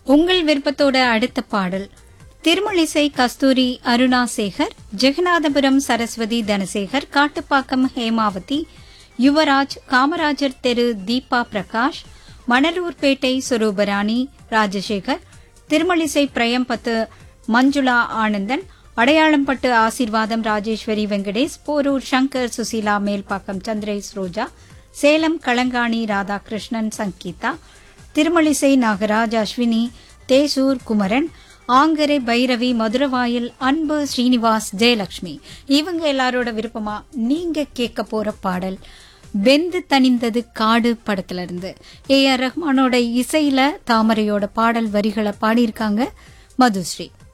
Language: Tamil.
உங்கள் விருப்பத்தோட அடுத்த பாடல் திருமழிசை கஸ்தூரி அருணா சேகர் ஜெகநாதபுரம் சரஸ்வதி தனசேகர் காட்டுப்பாக்கம் ஹேமாவதி யுவராஜ் காமராஜர் தெரு தீபா பிரகாஷ் மணலூர்பேட்டை சுரூபராணி ராஜசேகர் திருமழிசை பிரயம்பத்து மஞ்சுளா ஆனந்தன் அடையாளம்பட்டு ஆசீர்வாதம் ராஜேஸ்வரி வெங்கடேஷ் போரூர் சங்கர் சுசீலா மேல்பாக்கம் சந்திரேஷ் ரோஜா சேலம் களங்காணி ராதாகிருஷ்ணன் சங்கீதா திருமழிசை நாகராஜ் அஸ்வினி தேசூர் குமரன் ஆங்கரை பைரவி மதுரவாயில் அன்பு ஸ்ரீனிவாஸ் ஜெயலட்சுமி இவங்க எல்லாரோட விருப்பமா நீங்க கேட்க போற பாடல் வெந்து தணிந்தது காடு படத்துல இருந்து ஏ ஆர் ரஹ்மானோட இசையில தாமரையோட பாடல் வரிகளை பாடியிருக்காங்க மதுஸ்ரீ